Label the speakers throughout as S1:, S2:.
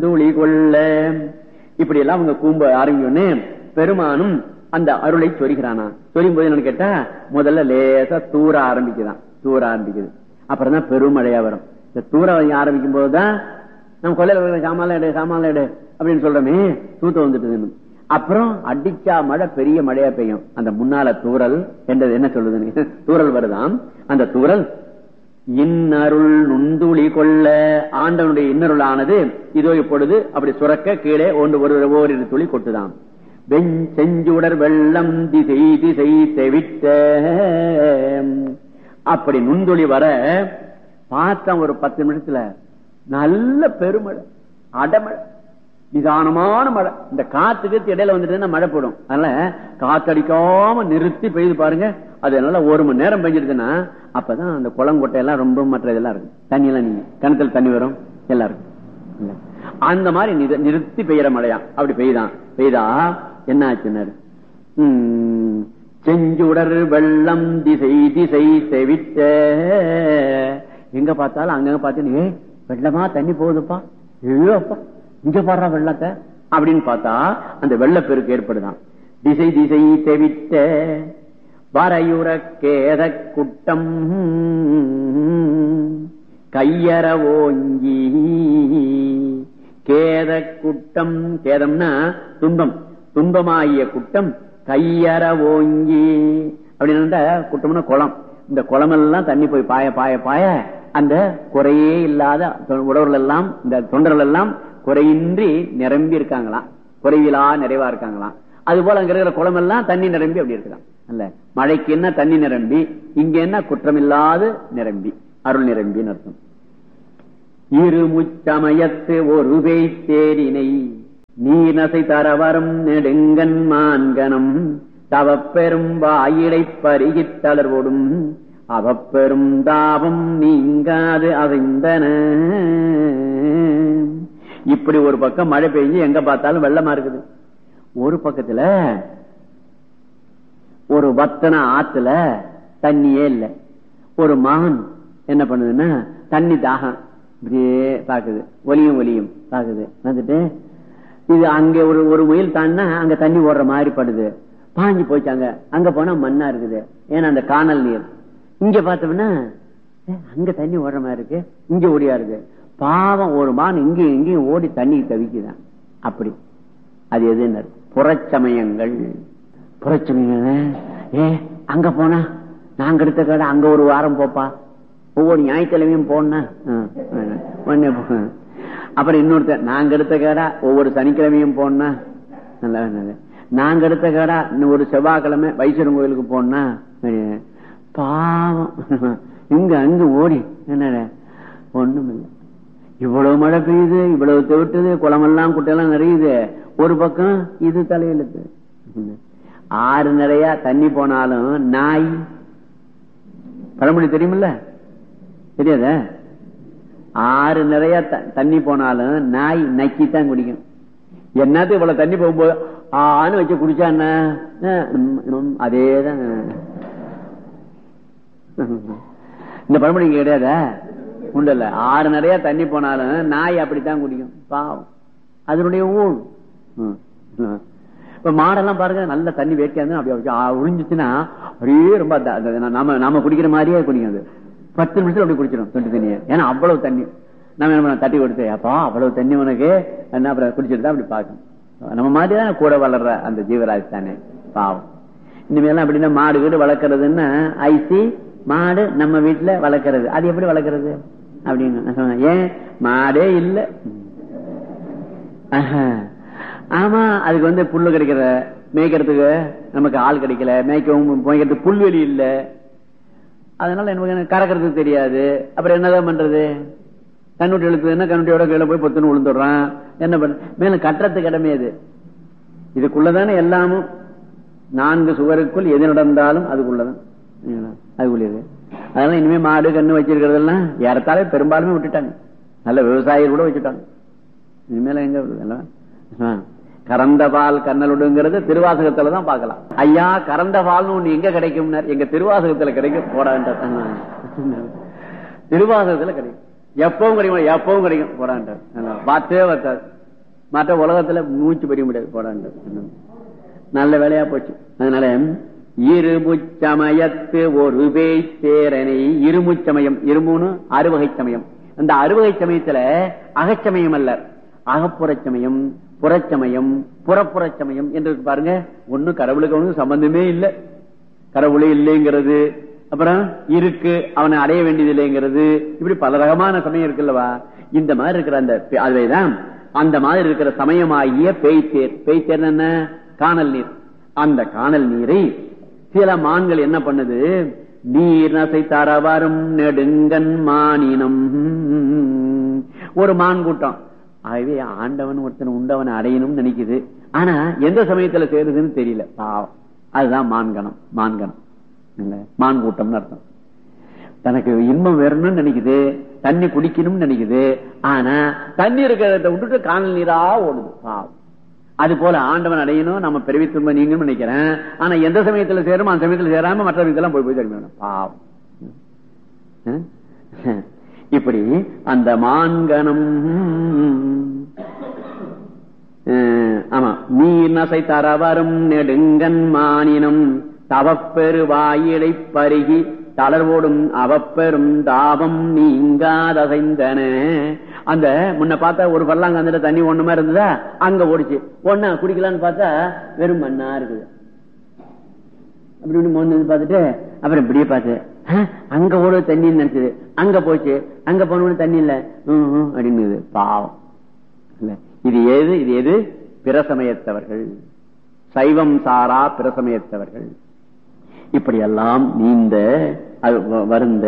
S1: தூளி கொள்ள இப்படி எல்லாம் அவங்க கூம்ப ஆரம்பிக்கணும்னு பெருமானும் அந்த அருளை சொரிகிறானா சொரியும் போது என்னன்னு கேட்டா முதல்ல லேசா தூர ஆரம்பிக்குதான் தூர ஆரம்பிக்குது அப்புறம் தான் பெருமழையா வரும் இந்த தூர ஆரம்பிக்கும் போதுதான் நம்ம கொள்ளையில சாமான்ல எடு சாமான்ல எடு அப்படின்னு சொல்றோமே தூத்த வந்துட்டு அப்புறம் அடிச்சா மழை பெரிய மழையா பெய்யும் அந்த முன்னால தூரல் என்றது என்ன சொல்லுதுன்னு தூரல் வருதாம் அந்த தூரல் இன்னருள் நுந்துளி கொள்ள ஆண்டவனுடைய இன்னருள் ஆனது இதோ இப்பொழுது அப்படி சுரக்க கீழே ஒன்று ஒரு ஓரிரு துளி கொட்டுதான் வெண் செஞ்சுடர் வெள்ளம் திசை திசை தெவிட்ட அப்படி நுண்துளி வர பார்த்தேன் ஒரு பத்து நிமிஷத்துல நல்ல பெருமழை அடமழை நிதானமான மழை இந்த காத்துக்கு இடையில வந்துட்டு மழை போடும் அதனால காத்தடிக்காம நிறுத்தி பெய்து பாருங்க அது நல்லா ஒரு மணி நேரம் பெஞ்சிருக்குன்னா அப்பதான் அந்த குளங்கொட்டை எல்லாம் ரொம்ப மற்ற இதெல்லாம் இருக்கும் தண்ணி எல்லாம் நீங்க கிணத்துல தண்ணி வரும் எல்லாம் இருக்கும் அந்த மாதிரி நித- நிறுத்தி பெய்யற மழையா அப்படி பெய்தான் பெய்தா என்ன ஆச்சுன்னாரு உம், செஞ்சுடர் வெள்ளம் திசை திசை செவிட்ட எங்க பார்த்தாலும் அங்கங்க பார்த்தீங்கன்னா ஏ வெள்ளமா தண்ணி போகுதுப்பா ஐயோ அப்பா இங்க பாடுறா வெள்ளத்தை அப்படின்னு பார்த்தா அந்த வெள்ளப்பெருக்கு ஏற்படுதான் திசை திசை தெவிட்ட வரையுற கேத குட்டம் கையற ஓங்கி கேத குட்டம் கேதம்னா துன்பம் துன்பமாகிய குட்டம் கையற ஓங்கி அப்படின்னு குட்டம்னா குளம் இந்த குளமெல்லாம் தண்ணி போய் பாய பாய பாய அந்த குறையே இல்லாத உடவர்கள் எல்லாம் இந்த தொண்டர்கள் எல்லாம் குறையின்றி நிரம்பி இருக்காங்களாம் குறைவிலா நிறைவா இருக்காங்களாம் அது போல அங்க இருக்கிற குளம் எல்லாம் தண்ணி நிரம்பி அப்படி இருக்கலாம் அல்ல மழைக்கு என்ன தண்ணி நிரம்பி இங்க என்ன குற்றமில்லாது நிரம்பி அருள் நிரம்பின்னு அர்த்தம் இருமுச்சமயத்து ஒரு தேரினை நீனசை தரவரும் நெடுங்கன் மான்கனம் தவப்பெரும் வாயிடை பருகித் தளர்வோடும் அவப்பெரும் தாபம் நீங்காது அசைந்தன இப்படி ஒரு பக்கம் மழை பெய்ஞ்சு எங்க பார்த்தாலும் வெள்ளமா இருக்குது ஒரு பக்கத்துல ஒரு வத்தன ஆத்துல தண்ணியே இல்ல ஒரு மான் என்ன பண்ணுதுன்னா தண்ணி தாகம் இப்படியே பாக்குது ஒலியும் ஒலியும் பாக்குது வந்துட்டு இது அங்க ஒரு ஒரு முயல் தாண்டினா அங்க தண்ணி ஓடுற மாதிரி படுது பாஞ்சு போச்சாங்க அங்க போனா மண்ணா இருக்குது ஏன்னா அந்த காணல் நீர் இங்க பார்த்தோம்னா ஏ, அங்க தண்ணி ஓடுற மாதிரி இருக்கு இங்க ஓடியா இருக்கு பாவம் ஒரு மான் இங்கேயும் இங்கேயும் ஓடி தண்ணி தவிக்குதான் அப்படி அது எதுன்னு புறச்சமயங்கள் புறச்சமயங்கள் ஏ அங்க போனா நாங்க எடுத்த கடை அங்க ஒரு வாரம் போப்பா ஒவ்வொரு ஞாயிற்றுக்கிழமையும் போனா அப்புறம் இன்னொருத்தர் நாங்க எடுத்த கடை ஒவ்வொரு சனிக்கிழமையும் போனா நல்லா நல்லது. நாங்க எடுத்த கடை இன்னும் ஒரு செவ்வாய்க்கிழமை வைசரம் கோயிலுக்கு போனா பாவம் இங்க அங்க ஓடி என்ன ஒண்ணும் இல்லை இவ்வளவு மழை பெய்யுது இவ்வளவு தவிட்டுது குளமெல்லாம் குட்டையெல்லாம் நிறையுது ஒரு பக்கம் இது தலையெழுத்து ஆறு நிறைய தண்ணி போனாலும் நாய் பழமொழி தெரியுமில்ல தெரியாத ஆறு நிறைய த- தண்ணி போனாலும் நாய் நக்கித்தான் குடிக்கும் என்னது இவ்வளவு தண்ணி போகும்போது ஆன்னு வச்சு குடிச்சா என்ன அஹ், ம், ம், அதேதான் இந்த பழமொழி இங்க கிடையாதா உண்டு இல்ல ஆறு நிறைய தண்ணி போனாலும் நாய் அப்படித்தான் குடிக்கும் பாவம் அதனுடைய ஊழ் ம், ம். இப்ப மாடெல்லாம் பாருங்க நல்ல தண்ணி வேட்டியா இருந்தா அப்படியே வச்சு, ஆ, உறிஞ்சிச்சுன்னா அப்படியே ரொம்ப த- த- நாம நாம குடிக்கிற மாதிரியே குடிக்கும் அது பத்து நிமிஷத்துல அப்படி குடிச்சிடும் தொண்டு தண்ணியை ஏன்னா அவ்வளவு தண்ணி நம்ம என்ன பண்ணோம், தட்டி கொடுத்து அப்பா அவ்வளவு தண்ணி உனக்கு என்ன அப்புறம் குடிச்சிட்டு தான் அப்படி பார்க்கணும் நம்ம மாதிரி தான் கூட வளர்ற அந்த ஜீவராஜ் தானே பாவம் இனிமேலாம் அப்படின்னா மாடு வீடு வளர்க்கறதுன்னா ஐசி மாடு நம்ம வீட்டுல வளர்க்கறது அது எப்படி வளர்க்கறது அப்படின்னு நான் சொன்னேன். ஏன் மாடே இல்ல ஆஹா. ஆமா அதுக்கு வந்து புல்லு கிடைக்கிற மேய்க்கிறதுக்கு நமக்கு ஆள் கிடைக்கல மேய்க்கவும் மேய்க்கிறதுக்கு புல்வெளி இல்ல அதனால எனக்கு கறக்கிறதுக்கு தெரியாது அப்புறம் என்னதான் பண்றது கண்ணுட்டி எழுத்துதுன்னா கண்ணுட்டியோட கீழே போய் பொத்துன்னு விழுந்துடுறான் என்ன பண்ண மேல கட்டுறதுக்கு இடமே அது இதுக்குள்ளதானே எல்லாமும் நான்கு சுவருக்குள் எது நடந்தாலும் அதுக்குள்ளதான் சரிங்களா? அதுக்குள்ளது அதனால இனிமே மாடு கண்ணு வச்சிருக்கிறதெல்லாம் ஏறத்தாலே பெரும்பாலுமே விட்டுட்டாங்க நல்ல விவசாயிகள் கூட வச்சுட்டாங்க இனிமேல எங்க வருது எல்லாம்? ஆ. கறந்த பால் கண்ணலுடுங்கிறது திருவாசகத்துல தான் பார்க்கலாம் ஐயா கறந்த பால்னு ஒண்ணு எங்க கிடைக்கும் எங்க திருவாசகத்துல கிடைக்கும் போடான்ற திருவாசகத்துல கிடைக்கும் எப்பவும் கிடைக்கும் எப்பவும் கிடைக்கும் போடான்ட்டார் பார்த்தே பார்த்தார் மற்ற உலகத்துல மூச்சு பெரிய முடியாது போடான்ட்டார் நல்ல வேலையா போச்சு அதனால இருமுச்சமயத்து ஒரு பேரனை இருமுச்சமயம் இருமுன்னு அறுவகை சமயம் அந்த அறுவகை சமயத்துல அகச்சமயம் அல்ல அகப்புறச் சமயம் புறச்சமயம் புறப்புறச் சமயம் என்று இருக்கு பாருங்க ஒண்ணு கடவுளுக்கு ஒண்ணு சம்பந்தமே இல்லை கடவுளே இல்லைங்கிறது அப்புறம் இருக்கு அவனை அடைய வேண்டியது இல்லைங்கிறது இப்படி பல ரகமான சமயம் இருக்குல்லவா இந்த மாதிரி இருக்கிற அந்த அதுதான் அந்த மாதிரி இருக்கிற சமயமாகிய பேய்த்தேர் பேய்த்தேர் என்ன காணல் நீர் அந்த காணல் நீரை சில மான்கள் என்ன பண்ணுது நீர் நசை தரவரும் நெடுங்கன் மானினம் ஒரு மான் கூட்டம் ஆகவே ஆண்டவன் ஒருத்தன் உண்டவனை அடையணும்னு நினைக்குது ஆனா எந்த சமயத்துல சேருதுன்னு தெரியல பாவம் அதுதான் மான்கணம் மான்கணம் இல்ல மான் கூட்டம்னு அர்த்தம் தனக்கு இன்பம் வரணும்னு நினைக்குது தண்ணி குடிக்கணும்னு நினைக்குது ஆனா தண்ணி இருக்கிறத விட்டுட்டு காணல் நீரா ஓடுது பாவம் அது போல ஆண்டவன் அடையணும் நம்ம பிறவி திரும்ப நீங்கன்னு நினைக்கிறேன் ஆனா எந்த சமயத்துல சேரும் அந்த சமயத்துல சேராம மற்ற சமயத்தெல்லாம் போய் போய் தெரியும் பாவம் இப்படி அந்த மான்கணம் ஆமா நீர் நசை தரவரும் நெடுங்கன் மானினம் தவப்பெரு வாயிலை பருகி தளர்வோடும் அவப்பெரும் தாபம் நீங்காதசைந்தன அந்த முன்ன பார்த்தா ஒரு பல்லாங்க அந்த தண்ணி ஒண்ணுமா இருந்ததா அங்க ஓடிச்சு ஒன்னா குடிக்கலான்னு பார்த்தா வெறும் மண்ணா இருக்குது அப்படி இப்படி மோந்து பார்த்துட்டு அப்புறம் இப்படியே பார்த்து அங்க ஓட தண்ணி நினைச்சது அங்க போச்சு அங்க போன தண்ணி இல்ல அப்படின்னு பாவம் இல்ல இது எது இது எது பிரசமயத்தவர்கள் சைவம் சாரா பிரசமயத்தவர்கள் இப்படியெல்லாம் நீந்த வருந்த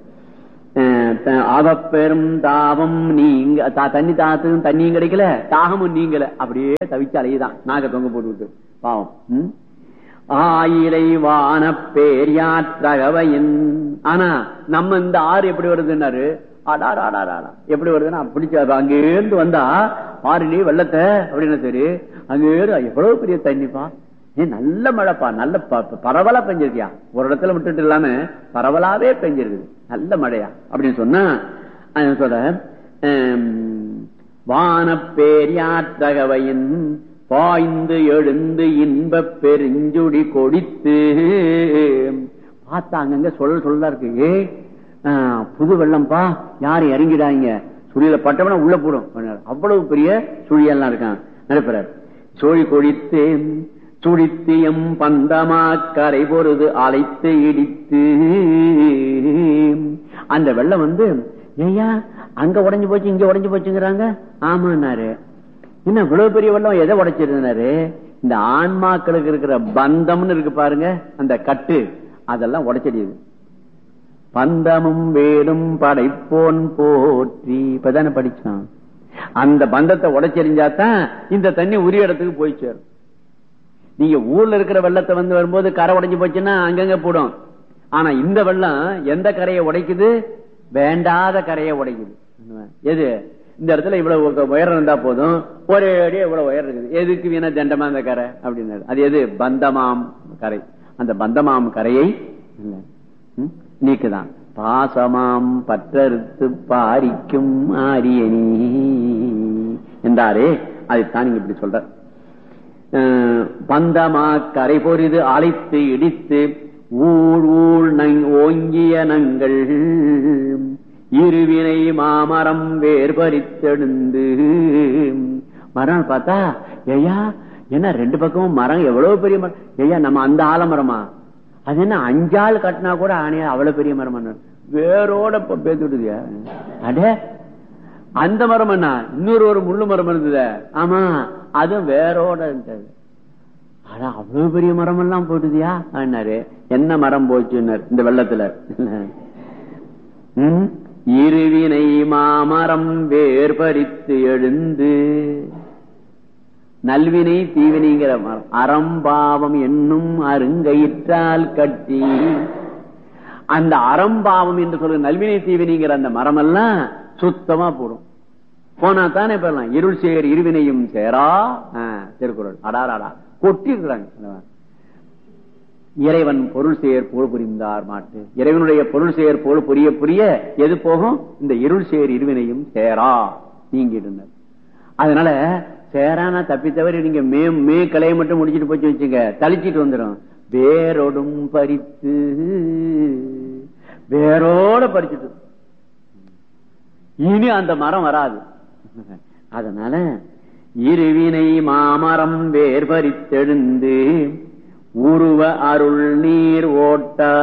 S1: அவப்பெரும் தாபம் நீங்க தண்ணி தாத்தும் தண்ணியும் கிடைக்கல தாகமும் நீங்கல அப்படியே தவிச்சு அலையுதான் நாக தொங்க போட்டு பாவம் ஆயிலை வான பேரியாற்றகவையின் ஆனா நம்ம இந்த ஆறு எப்படி வருதுன்னாரு ஆடாடாடாடா எப்படி வருதுன்னா பிடிச்ச அங்கேருந்து வந்தா ஆறுலி வெள்ளத்தை அப்படின்னு சரி அங்கே எவ்வளவு பெரிய தண்ணிப்பா ஏ நல்ல மழைப்பா நல்ல பரவலா பெஞ்சிருக்கியா ஒரு இடத்துல விட்டுட்டு இல்லாம பரவலாவே பெஞ்சிருக்குது நல்ல மழையா அப்படின்னு சொன்னா சொல்ற வானப்பேரியாற்றகவையின் பாய்ந்து எழுந்து இன்ப பெருஞ்சுடி கொடித்து பார்த்தா அங்கங்க சொல்ல சொல்ல இருக்கு ஏ புது வெள்ளம்பா யாரு இறங்கிடாங்க சுழியில பட்டவன உள்ள போடும் அவ்வளவு பெரிய சுழியெல்லாம் இருக்கான் நினைப்பார் சோழி கொடித்து சுடித்தியம் பந்தமா கரை பொருது அழைத்து இடித்து அந்த வெள்ளம் வந்து ஏயா அங்க உடஞ்சு போச்சு இங்க உடஞ்சு போச்சுங்கிறாங்க ஆமான்னாரு என்ன இவ்வளவு பெரிய வெள்ளம் எதை உடைச்சிருந்தாரு இந்த ஆன்மாக்களுக்கு இருக்கிற பந்தம்னு இருக்கு பாருங்க அந்த கட்டு அதெல்லாம் உடைச்சிடுது பந்தமும் வேடும் படைப்போன் போற்றி இப்பதானே படிச்சான் அந்த பந்தத்தை உடைச்செறிஞ்சாதான் இந்த தண்ணி உரிய இடத்துக்கு போய் சேரும் நீங்க ஊர்ல இருக்கிற வெள்ளத்தை வந்து வரும்போது கரை உடைஞ்சு போச்சுன்னா அங்கங்க போடும் ஆனா இந்த வெள்ளம் எந்த கரையை உடைக்குது வேண்டாத கரையை உடைக்குது எது இந்த இடத்துல இவ்வளவு உயரம் இருந்தா போதும் ஒரே அடியே இவ்வளவு உயரம் இருக்குது எதுக்கு வீணா தண்டமா அந்த கரை அப்படின்னு அது எது பந்தமாம் கரை அந்த பந்தமாம் கரையை நீக்குதான் பாசமாம் பற்றறுத்து பாரிக்கும் ஆரியணி என்றாரே அதைத்தான் நீங்க இப்படி சொல்ற பந்தமா கரை பொறிது அழைத்து இடித்து ஊழ் ஊழ் ஓங்கிய நங்கள் இருவினை மாமரம் வேர்பறித்தெழுந்து மரம் பார்த்தா ஐயா என்ன ரெண்டு பக்கமும் மரம் எவ்வளவு பெரிய மரம் ஐயா நம்ம அந்த ஆலமரமா அது என்ன அஞ்சாள் கட்டினா கூட ஆணையா அவ்வளவு பெரிய மரம் வேரோட பேத்து விடுதியா அடே அந்த மரம் என்ன இன்னொரு ஒரு முள்ளு மரம் இருந்தது ஆமா அதுவும் வேரோட இருந்தது ஆனா அவ்வளவு பெரிய மரம் எல்லாம் போட்டுதியா ஆனாரு என்ன மரம் போச்சுன்னாரு இந்த வெள்ளத்துல இருவினை மாமரம் வேர்பறித்து எழுந்து நல்வினை தீவினைங்கிற மரம் அறம்பாவம் என்னும் அருங்கயிற்றால் கட்டி அந்த அறம்பாவம் என்று சொல்ற நல்வினை தீவினைங்கிற அந்த மரம் எல்லாம் சுத்தமா போடும் போனா தானே போயிடலாம் இருள் சேர் இருவினையும் சேரா திருக்குறள் அடாராடா கொட்டி இருக்கிறாங்க இறைவன் பொருள் செயற் போல் புரிந்தார் மாட்டு இறைவனுடைய பொருள் செயற் போல் புரிய புரிய எது போகும் இந்த இருள் சேர் இருவினையும் சேரா நீங்கிடுனர் அதனால சேரானா தப்பி தவிர நீங்க மே மே கலையை மட்டும் முடிச்சிட்டு போச்சு வச்சுங்க தளிச்சிட்டு வந்துடும் வேரோடும் பறித்து வேரோட பறிச்சுட்டு இனி அந்த மரம் வராது அதனால இருவினை மாமரம் வேர் பறித்தெழுந்து உருவ அருள் நீர் ஓட்டா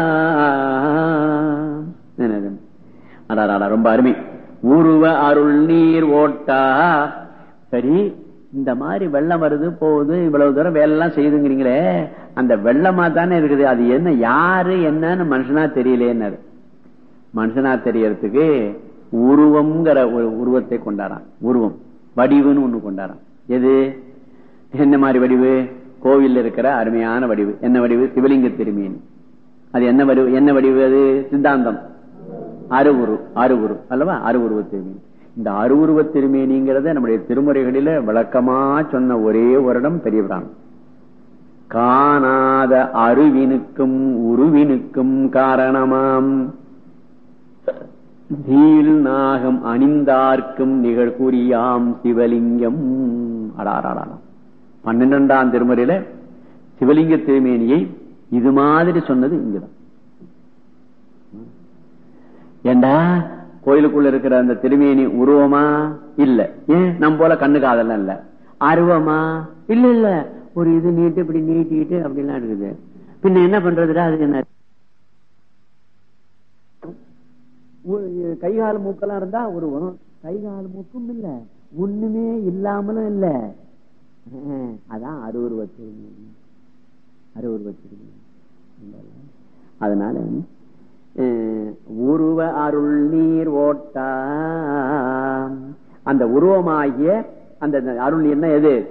S1: அடாடா ரொம்ப அருமை உருவ அருள் நீர் ஓட்டா சரி இந்த மாதிரி வெள்ளம் வருது போகுது இவ்வளவு தூரம் வேலை எல்லாம் செய்யுதுங்கிறீங்களே அந்த வெள்ளமா தானே இருக்குது அது என்ன யாரு என்னன்னு மனுஷனா தெரியலேன்னாரு மனுஷனா தெரியறதுக்கு உருவம்ங்கிற ஒரு உருவத்தை கொண்டாராம் உருவம் வடிவுன்னு ஒண்ணு கொண்டாராம் எது என்ன மாதிரி வடிவு கோவில் இருக்கிற அருமையான வடிவு என்ன வடிவு சிவலிங்க திருமீன் அது என்ன வடிவு என்ன வடிவு அது சித்தாந்தம் அருவுரு அருவுரு அல்லவா அருவுருவ திருமீன் இந்த அருவுருவ திருமேனிங்கிறத நம்முடைய திருமுறைகளில விளக்கமா சொன்ன ஒரே வருடம் பெரிய பிராணம் காணாத அருவினுக்கும் உருவினுக்கும் காரணமாம் நீல் நாகம் அணிந்தார்க்கும் நிகழ்கூறியாம் சிவலிங்கம் அடாராடாம் பன்னிரெண்டாம் திருமுறையில சிவலிங்க திருமேனியை இது மாதிரி சொன்னது இங்குதான் ஏண்டா கோயிலுக்குள்ள இருக்கிற அந்த திருமேனி உருவமா இல்ல ஏன் நம்ம போல கண்ணுக்கு அதெல்லாம் இல்ல அருவமா இல்ல இல்ல ஒரு இது நீட்டு இப்படி நீட்டிட்டு அப்படிலாம் இருக்குது பின்ன என்ன பண்றதுடா அது என்ன கைகால மூக்கெல்லாம் இருந்தா உருவம் கைகால மூக்கும் இல்ல ஒண்ணுமே இல்லாமலும் இல்ல அதான் அருவுருவ திருமேனி அருவுருவ திருமேனி அதனால உருவ அருள் நீர் ஓட்டா அந்த உருவமாகிய அந்த அருள் என்ன எது